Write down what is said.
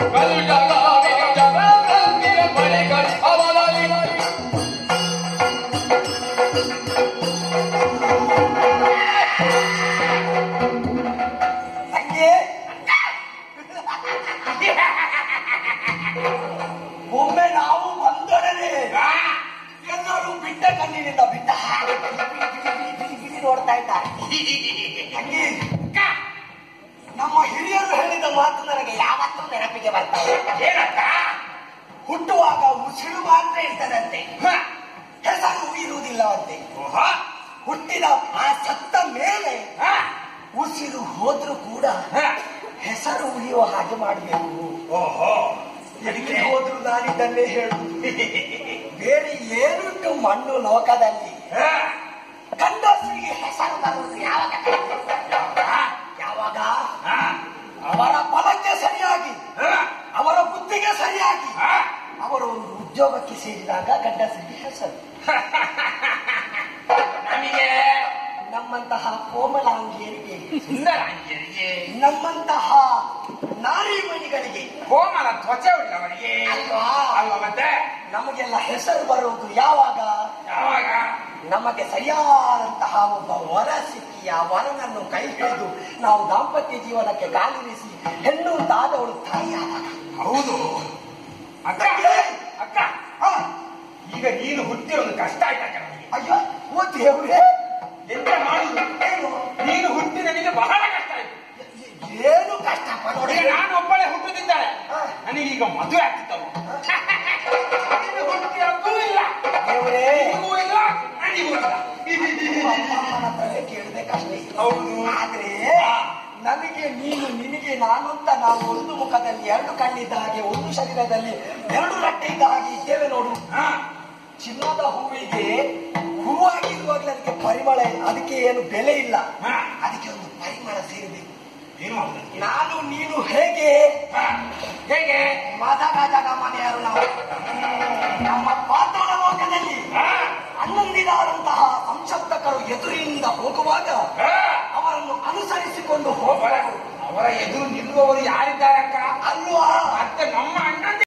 ಕಲ್ಗಲಾಗಿ ಜಗತ್ತಂತಿಯ ಬಳಿಗಳು ಅವನಲ್ಲಿ ಹಂಗೆ ಒಮ್ಮೆ ನಾವು ಬಂದೊಡನೆ ಎಲ್ಲರೂ ಬಿಟ್ಟ ಕಣ್ಣಿನಿಂದ ಬಿಟ್ಟ ಹಾಗೆ ಬಿಡಿ, ಬಿಡಿ, ಬಿಡಿ, ಬಿಡಿ, ಬಿಡಿ ನೋಡ್ತಾ ಇದ್ದಾರೆ ಹಂಗೆ ನಮ್ಮ ಹಿರಿಯರು ಹೇಳಿದ ಮಾತು ನನಗೆ ಯಾವತ್ತೂ ನೆನಪಿಗೆ ಬರ್ತಾ ಇದೆ ಏನಕ್ಕ ಹುಟ್ಟುವಾಗ ಉಸಿರು ಮಾತ್ರ ಇರ್ತದಂತೆ ಹ, ಹೆಸರು ಇರುವುದಿಲ್ಲವಂತೆ ಓಹ, ಹುಟ್ಟಿದ ಆ ಸತ್ತ ಮೇಲೆ ಹ, ಉಸಿರು ಹೋದ್ರೂ ಕೂಡ ಹ, ಹೆಸರು ಉಳಿಯುವ ಹಾಗೆ ಮಾಡಬೇಕು ಓಹೋ ಎಲ್ಲಿಗೆ ಹೋದ್ರು ನಾನಿದ್ದನ್ನೇ ಹೇಳು ಬೇರೆ ಏನುಂಟು ಮಣ್ಣು ಲೋಕದಲ್ಲಿ ಹ, ಗಂಡಸರಿಗೆ ಹೆಸರು ಬರುವುದು ಯಾವಾಗ ಯಾವಾಗ? ಯಾವಾಗ ಹ, ಅವರ ಫಲಕ್ಕೆ ಸರಿಯಾಗಿ ಹ, ಅವರ ಬುದ್ಧಿಗೆ ಸರಿಯಾಗಿ ಹ. ಅವರು ಒಂದು ಉದ್ಯೋಗಕ್ಕೆ ಸೇರಿದಾಗ ಗಂಡಸರಿಗೆ ಹೆಸರು ನಮಗೆ ನಮ್ಮಂತಹ ಕೋಮಲಾಂಗಿಯರಿಗೆ ಸುಂದರ ಅಂಜರಿಗೆ ನಮ್ಮಂತಹ ನಾರಿಮಣಿಗಳಿಗೆ ಕೋಮಲ ತ್ವಚೆ ಉಳ್ಳವರಿಗೆ ಅಲ್ವಾ? ಅಲ್ವಾ ಮತ್ತೆ ನಮಗೆಲ್ಲ ಹೆಸರು ಬರುವುದು ಯಾವಾಗ ಯಾವಾಗ ನಮಗೆ ಸರಿಯಾದಂತಹ ಒಬ್ಬ ವರ ಸಿಕ್ಕಿ ಆ ವರನನ್ನು ಕೈ ಹಿಡಿದು ನಾವು ದಾಂಪತ್ಯ ಜೀವನಕ್ಕೆ ಕಾಲಿರಿಸಿ ಹೆಣ್ಣು ತಾದವಳು ತಾಯಿಯಾದಾಗ ಹೌದು ಅಕ್ಕ ಅಕ್ಕ ಹ, ಈಗ ನೀನು ಹುಟ್ಟಿರೋದು ಕಷ್ಟ ಆಯ್ತಕ್ಕ ನನಗೆ ಅಯ್ಯೋ ಓ ದೇವ್ರೇ ಎಂತ ಮಾಡುದು ಏನು ನೀನು ಹುಟ್ಟಿ ನನಗೆ ಬಹಳ ಕಷ್ಟ ಆಯ್ತು ಏನು ಕಷ್ಟಪ್ಪ ನೋಡಿ ಈಗ ನಾನು ಒಬ್ಬಳೇ ಹುಟ್ಟುತ್ತಿದ್ದಾಳೆ ಹ. ನನಗೀಗ ಮದುವೆ ಆಗ್ತಿದ್ದವು ನೀನು ಹುಟ್ಟಿ ಅದೂ ಇಲ್ಲ ದೇವ್ರೇ ನಿನಗೂ ಇಲ್ಲ ನನಗೂ ಇಲ್ಲ ಅಪ್ಪ ಅಮ್ಮನ ಹತ್ರನೇ ಕೇಳದೆ ಕಷ್ಟ ಇದೆ. ಹೌದು. ಆದ್ರೆ ಹಾ. ನಮಗೆ ನೀನು ನಿನಗೆ ನಾನು ಅಂತ ನಾವು ಒಂದು ಮುಖದಲ್ಲಿ ಎರಡು ಕಣ್ಣಿದ್ದ ಹಾಗೆ ಒಂದು ಶರೀರದಲ್ಲಿ ಎರಡು ರಟ್ಟೆ ಇದ್ದ ಹಾಗೆ ಇದ್ದೇವೆ ನೋಡು ಹ, ಚಿನ್ನದ ಹೂವಿಗೆ ಹೂವಾಗಿರುವಾಗಲೇ ಅದಕ್ಕೆ ಪರಿಮಳ ಅದಕ್ಕೆ ಏನು ಬೆಲೆ ಇಲ್ಲ ಹ. ಅದಕ್ಕೆ ಒಂದು ಪರಿಮಳ ಸೇರಬೇಕು ಏನು ಮಾಡುದು ನಾನು ನೀನು ಹೇಗೆ ಹ, ಹೇಗೆ ಮದ ಗಜಗ ಮನೆಯರು ನಾವು ನಮ್ಮ ಪಾತಾಳ ಲೋಕದಲ್ಲಿ ಹ, ಹನ್ನೊಂದಿದಾದಂತಹ ಸಂಶಬ್ದಕರು ಎದುರಿನಿಂದ ಹೋಗುವಾಗ ಹ. ಅವರನ್ನು ಅನುಸರಿಸಿಕೊಂಡು ಅವರ ಹೋಗಬೇಕು ಅವರ ಎದುರು ನಿಲ್ಲುವವರು ಯಾರಿದ್ದಾರೆ ಅಕ್ಕ ಅಲ್ವಾ ಮತ್ತೆ ನಮ್ಮ ಅಣ್ಣಂದ